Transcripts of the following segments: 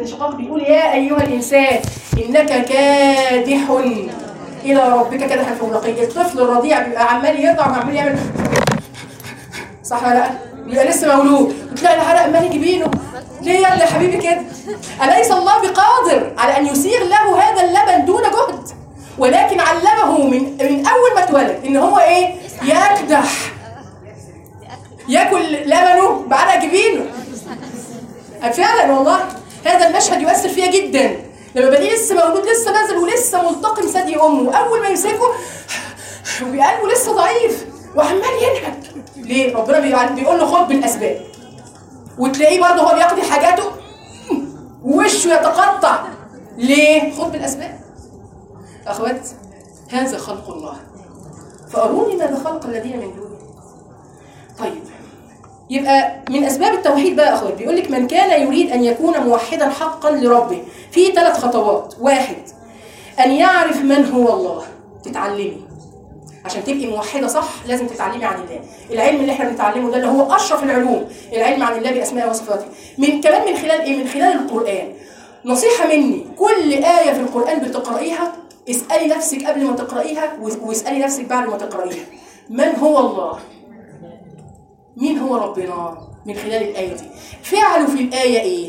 الانشقاق بيقول يا ايها الانسان انك كادح الى ربك كدحا فملاقيه الطفل الرضيع بيبقى عمال يرضع وعمال يعمل صح ولا لا؟ بيبقى لسه مولود وتلاقي العرق مالي جبينه ليه يلا يا حبيبي كده؟ أليس الله بقادر على أن يسيغ له هذا اللبن دون جهد؟ ولكن علمه من من أول ما اتولد إن هو إيه؟ يكدح ياكل لبنه بعرق جبينه فعلا والله هذا المشهد يؤثر فيا جدا لما بلاقيه لسه مولود لسه نازل ولسه ملتقم ثدي امه اول ما يمسكه وقلبه لسه ضعيف وعمال ينهج ليه؟ ربنا بيقول- بيقول له خد بالاسباب وتلاقيه برضه هو بيقضي حاجاته ووشه يتقطع ليه؟ خد بالاسباب اخوات هذا خلق الله فاروني ماذا خلق الذين من دونه طيب يبقى من اسباب التوحيد بقى يا اخوات بيقول لك من كان يريد ان يكون موحدا حقا لربه في ثلاث خطوات واحد ان يعرف من هو الله تتعلمي عشان تبقي موحده صح لازم تتعلمي عن الله العلم اللي احنا بنتعلمه ده اللي هو اشرف العلوم العلم عن الله باسمائه وصفاته من كمان من خلال ايه من خلال القران نصيحه مني كل ايه في القران بتقرايها اسالي نفسك قبل ما تقرايها واسالي نفسك بعد ما تقرايها من هو الله مين هو ربنا من خلال الآية دي فعله في الآية إيه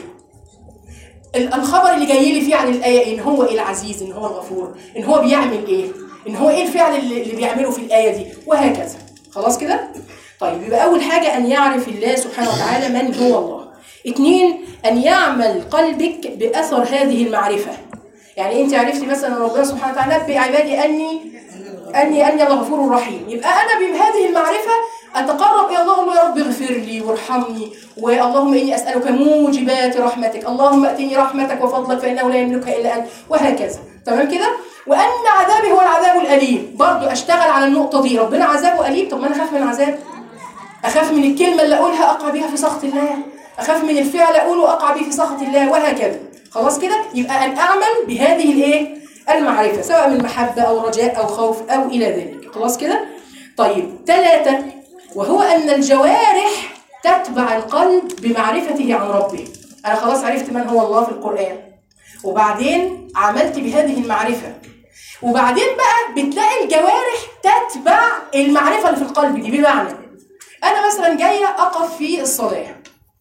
ال- الخبر اللي جاي لي فيه عن الآية إيه؟ إن هو إيه العزيز إن هو الغفور إن هو بيعمل إيه إن هو إيه الفعل اللي, اللي بيعمله في الآية دي وهكذا خلاص كده طيب يبقى أول حاجة أن يعرف الله سبحانه وتعالى من هو الله اثنين أن يعمل قلبك بأثر هذه المعرفة يعني أنت عرفتي مثلا ربنا سبحانه وتعالى بعبادي أني أني أني الغفور الرحيم يبقى أنا بهذه المعرفة أتقرب إلى الله أقول له يا رب اغفر لي وارحمني واللهم إني أسألك موجبات رحمتك اللهم أتني رحمتك وفضلك فإنه لا يملكها إلا أنت وهكذا تمام كده وأن عذابي هو العذاب الأليم برضو أشتغل على النقطة دي ربنا عذابه أليم طب ما أنا أخاف من العذاب أخاف من الكلمة اللي أقولها أقع بها في سخط الله أخاف من الفعل أقوله أقع به في سخط الله وهكذا خلاص كده يبقى أن أعمل بهذه الإيه المعرفة سواء من محبة أو رجاء أو خوف أو إلى ذلك خلاص كده طيب ثلاثة وهو أن الجوارح تتبع القلب بمعرفته عن ربه أنا خلاص عرفت من هو الله في القرآن وبعدين عملت بهذه المعرفة وبعدين بقى بتلاقي الجوارح تتبع المعرفة اللي في القلب دي بمعنى أنا مثلا جاية أقف في الصلاة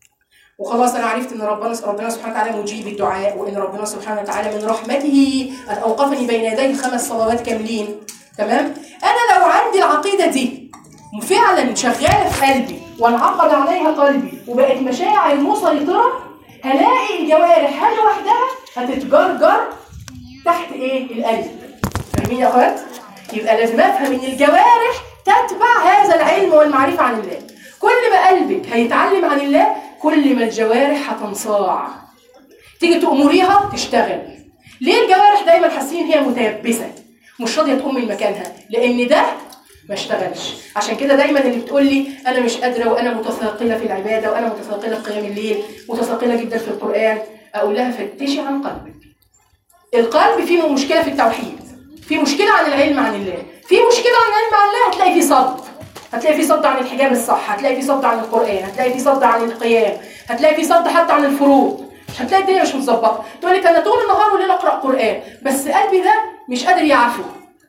وخلاص انا عرفت ان ربنا ربنا سبحانه وتعالى مجيب الدعاء وان ربنا سبحانه وتعالى من رحمته ان اوقفني بين يديه خمس صلوات كاملين تمام انا لو عندي العقيده دي فعلا شغاله في قلبي وانعقد عليها قلبي وبقت مشاعر مسيطره هلاقي الجوارح هل لوحدها هتتجرجر تحت ايه القلب فاهمين يا اخوات يبقى لازم افهم ان الجوارح تتبع هذا العلم والمعرفه عن الله كل ما قلبك هيتعلم عن الله كل ما الجوارح هتنصاع تيجي تأمريها تشتغل ليه الجوارح دايما حاسين هي متيبسه مش راضيه تقوم من مكانها لان ده ما اشتغلش عشان كده دايما اللي بتقول لي انا مش قادره وانا متثاقله في العباده وانا متثاقله في قيام الليل متثاقله جدا في القران اقول لها فتشي عن قلبك القلب فيه مشكله في التوحيد في مشكله عن العلم عن الله في مشكله عن العلم عن الله هتلاقي في صد هتلاقي في صد عن الحجاب الصح هتلاقي في صد عن القران هتلاقي في صد عن القيام هتلاقي في صد حتى عن الفروض مش هتلاقي الدنيا مش متظبطه تقول لك انا طول النهار والليل اقرا قران بس قلبي ده مش قادر يعفو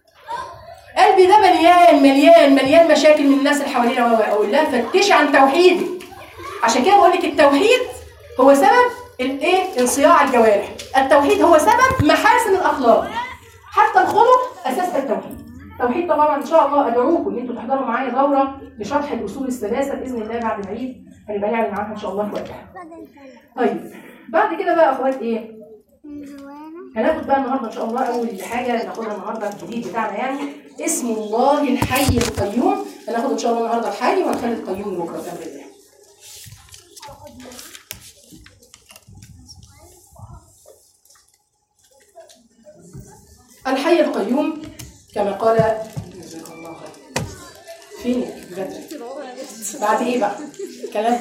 قلبي ده مليان مليان مليان مشاكل من الناس اللي حوالينا واقول لها فتشي عن توحيدك عشان كده بقول لك التوحيد هو سبب الايه انصياع الجوارح التوحيد هو سبب محاسن الاخلاق حتى الخلق اساس التوحيد التوحيد طبعا ان شاء الله ادعوكم ان انتوا تحضروا معايا دوره لشرح الاصول الثلاثه باذن الله بعد العيد هنبقى نعلن عنها ان شاء الله في وقتها طيب بعد كده بقى اخوات ايه هناخد بقى النهارده ان شاء الله اول حاجه ناخدها النهارده الجديد بتاعنا يعني اسم الله الحي القيوم هناخد ان شاء الله النهارده الحي وهنخلي القيوم بكره بامر الله الحي القيوم كما قال جزاك الله خير فينك بجد بعد ايه بقى كلام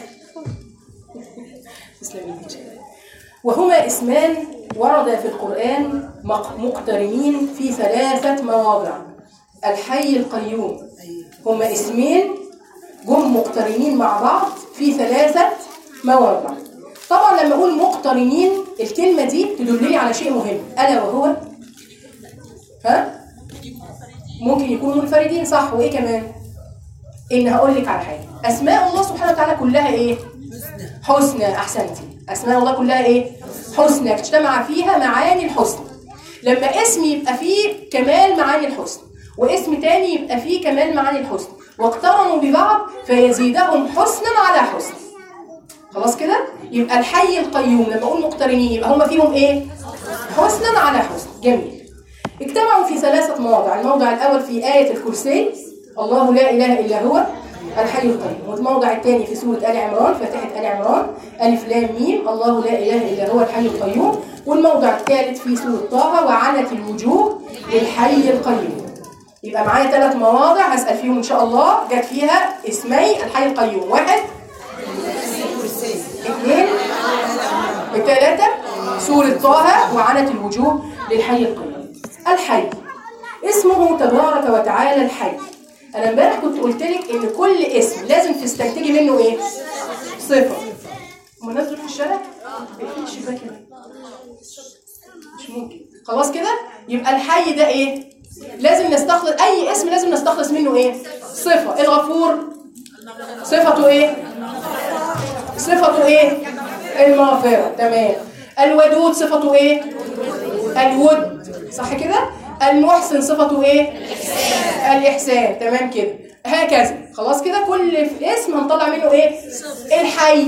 تسلمي وهما اسمان ورد في القرآن مق- مقترنين في ثلاثة مواضع الحي القيوم هما اسمين جم مقترنين مع بعض في ثلاثة مواضع طبعا لما اقول مقترن مقترنين الكلمه دي تدلني على شيء مهم الا وهو ها ممكن يكونوا منفردين صح وايه كمان ان هقول لك على حاجه اسماء الله سبحانه وتعالى كلها ايه حسنى احسنتي اسماء الله كلها ايه حسنى اجتمع فيها معاني الحسن لما اسم يبقى فيه كمال معاني الحسن واسم تاني يبقى فيه كمال معاني الحسن واقترنوا ببعض فيزيدهم حسنا على حسن خلاص كده يبقى الحي القيوم لما اقول مقترنين يبقى هما فيهم ايه حسنا على حسن جميل اجتمعوا في ثلاثة مواضع الموضع الأول في آية الكرسي الله لا إله إلا هو الحي القيوم والموضع الثاني في سورة آل عمران فاتحة آل عمران ألف لام ميم الله لا إله إلا هو الحي القيوم والموضع الثالث في سورة طه وعنت الوجوه للحي القيوم يبقى معايا ثلاث مواضع هسأل فيهم إن شاء الله جت فيها اسمي الحي القيوم واحد اثنين الثلاثة سورة طه وعنت الوجوه للحي القيوم الحي اسمه تبارك وتعالى الحي انا امبارح كنت قلت لك ان كل اسم لازم تستنتجي منه ايه صفه هم نزلوا في الشارع اقفلي الشباك هنا مش ممكن خلاص كده يبقى الحي ده ايه لازم نستخلص اي اسم لازم نستخلص منه ايه صفه الغفور صفته ايه صفته ايه المغفره تمام الودود صفته ايه الود صح كده المحسن صفته ايه الاحسان تمام كده هكذا خلاص كده كل اسم هنطلع منه ايه الحي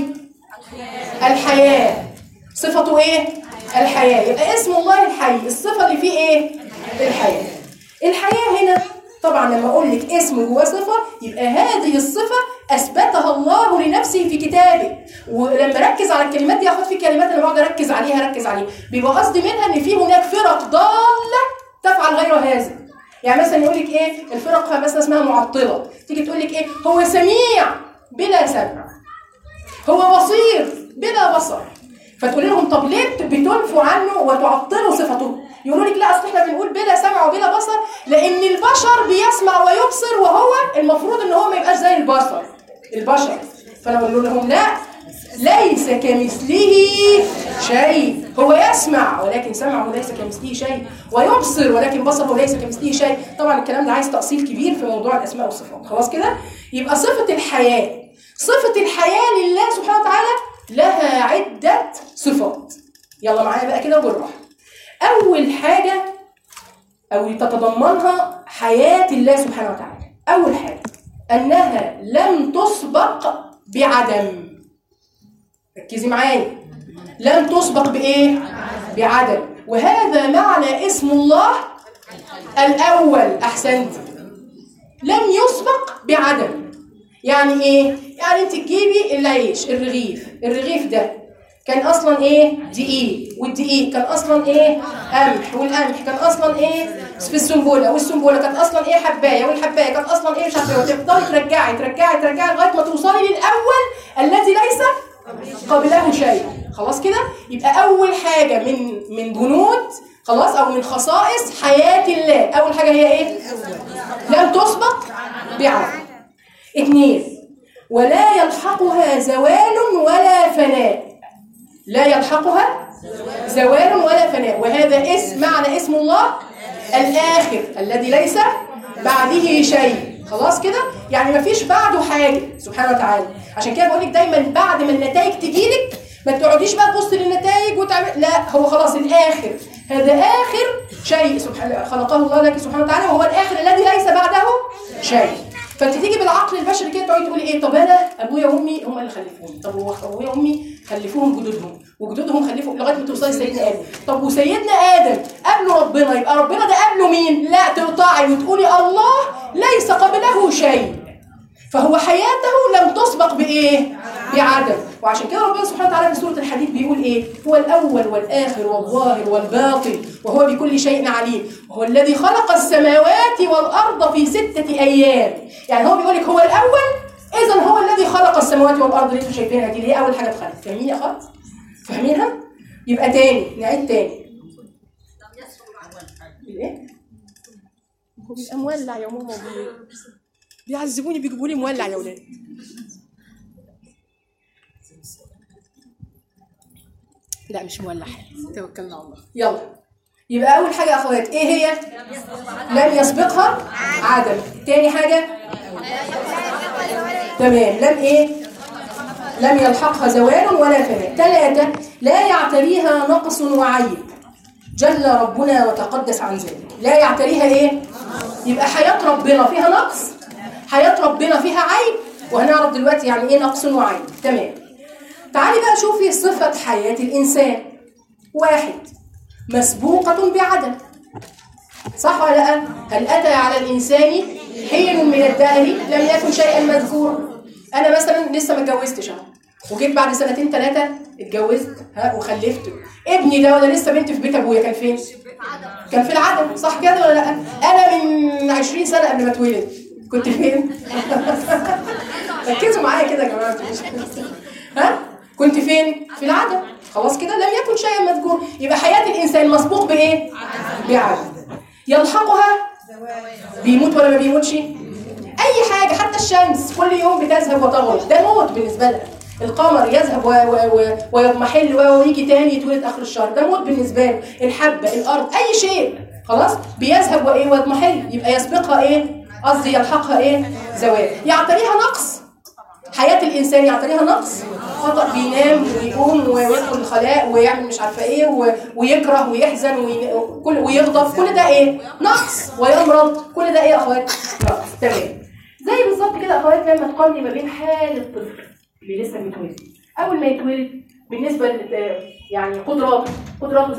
الحياه صفته ايه الحياه يبقى اسم الله الحي الصفه اللي فيه ايه الحياه الحياه هنا طبعا لما اقول لك اسم جواه صفه يبقى هذه الصفه اثبتها الله لنفسه في كتابه ولما اركز على الكلمات دي اخد في كلمات انا بقعد اركز عليها اركز عليها بيبقى قصدي منها ان في هناك فرق ضاله تفعل غير هذا يعني مثلا يقول لك ايه الفرق مثلا اسمها معطله تيجي تقول لك ايه هو سميع بلا سمع هو بصير بلا بصر فتقول لهم طب ليه بتنفوا عنه وتعطلوا صفته يقولوا لك لا اصل احنا بنقول بلا سمع وبلا بصر لان البشر بيسمع ويبصر وهو المفروض ان هو ما يبقاش زي البشر البشر فانا بقول لهم لا ليس كمثله شيء هو يسمع ولكن سمعه ليس كمثله شيء ويبصر ولكن بصره ليس كمثله شيء طبعا الكلام ده عايز تأصيل كبير في موضوع الأسماء والصفات خلاص كده يبقى صفة الحياة صفة الحياة لله سبحانه وتعالى لها عدة صفات يلا معايا بقى كده وبالراحة أول حاجة أو تتضمنها حياة الله سبحانه وتعالى أول حاجة أنها لم تسبق بعدم ركزي معايا لم تسبق بايه بعدم وهذا معنى اسم الله الاول احسنت لم يسبق بعدم يعني ايه يعني انت تجيبي العيش الرغيف الرغيف ده كان اصلا ايه دقيق والدقيق كان اصلا ايه قمح والقمح كان اصلا ايه في السنبوله والسنبوله كانت اصلا ايه حبايه والحبايه كانت اصلا ايه مش عارفه وتفضلي ترجعي ترجعي ترجعي لغايه ما توصلي للاول الذي ليس قبله شيء خلاص كده يبقى اول حاجه من من بنود خلاص او من خصائص حياه الله اول حاجه هي ايه لم تسبق بعدل اثنين ولا يلحقها زوال ولا فناء لا يلحقها زوال ولا فناء وهذا اسم معنى اسم الله الاخر الذي ليس بعده شيء خلاص كده يعني مفيش بعده حاجه سبحانه وتعالى عشان كده بقول لك دايما بعد ما النتائج تجيلك ما تقعديش بقى تبصي للنتائج وتعمل لا هو خلاص الاخر هذا اخر شيء سبحانه خلقه الله لك سبحانه وتعالى وهو الاخر الذي ليس بعده شيء فانت تيجي بالعقل البشري كده تقعدي تقولي ايه طب انا ابويا وامي هم اللي خلفوني طب هو ابويا وامي خلفوهم جدودهم وجدودهم خلفوا لغايه ما توصلي سيدنا ادم طب وسيدنا ادم قبله ربنا يبقى ربنا ده قبله مين لا تقطعي وتقولي الله ليس قبله شيء فهو حياته لم تسبق بايه بعدم وعشان كده ربنا سبحانه وتعالى في سوره الحديد بيقول ايه هو الاول والاخر والظاهر والباطن وهو بكل شيء عليم وهو الذي خلق السماوات والارض في سته ايام يعني هو بيقول لك هو الاول اذا هو الذي خلق السماوات والارض اللي انتم شايفينها دي اللي هي اول حاجه اتخلقت فاهمين يا اخوات فاهمينها يبقى تاني نعيد تاني ايه هو بيبقى مولع يا ماما بيعذبوني بيجيبوا لي مولع يا ولاد لا مش مولع توكلنا على الله يلا يبقى اول حاجه يا اخوات ايه هي لم يسبقها عدم تاني حاجه تمام لم ايه لم يلحقها زوال ولا فناء ثلاثة لا يعتريها نقص وعيب جل ربنا وتقدس عن ذلك لا يعتريها ايه يبقى حياة ربنا فيها نقص حياة ربنا فيها عيب وهنعرف دلوقتي يعني ايه نقص وعيب تمام تعالي بقى شوفي صفة حياة الإنسان واحد مسبوقة بعدم صح ولا لا؟ هل أتى على الإنسان حين من الدهر لم يكن شيئا مذكورا أنا مثلا لسه ما اتجوزتش أهو وجيت بعد سنتين ثلاثة اتجوزت ها وخلفت ابني ده ولا لسه بنت في بيت أبويا كان فين؟ كان في العدم صح كده ولا لا؟ أنا من 20 سنة قبل ما اتولد كنت فين؟ ركزوا معايا كده يا جماعة ها؟ كنت فين؟ في العدم خلاص كده لم يكن شيئا مذكور يبقى حياة الإنسان مسبوق بإيه؟ بعدم يلحقها بيموت ولا ما بيموتش؟ أي حاجة حتى الشمس كل يوم بتذهب وتغرب ده موت بالنسبة لها القمر يذهب و- و- و- ويضمحل ويجي تاني يتولد آخر الشهر ده موت بالنسبة له الحبة الأرض أي شيء خلاص بيذهب وإيه ويضمحل يبقى يسبقها إيه؟ قصدي يلحقها إيه؟ زوال يعتريها نقص حياة الإنسان يعتريها نقص خطأ بينام ويقوم ويدخل الخلاء ويعمل مش عارفة إيه و- ويكره ويحزن وي- وكل- ويغضب كل ده إيه؟ نقص ويمرض كل ده إيه يا أخوات؟ نقص تمام زي بالظبط كده يا أخوات لما تقارني ما بين حال الطفل اللي لسه بيتولد أول ما يتولد بالنسبة ل- يعني قدراته قدراته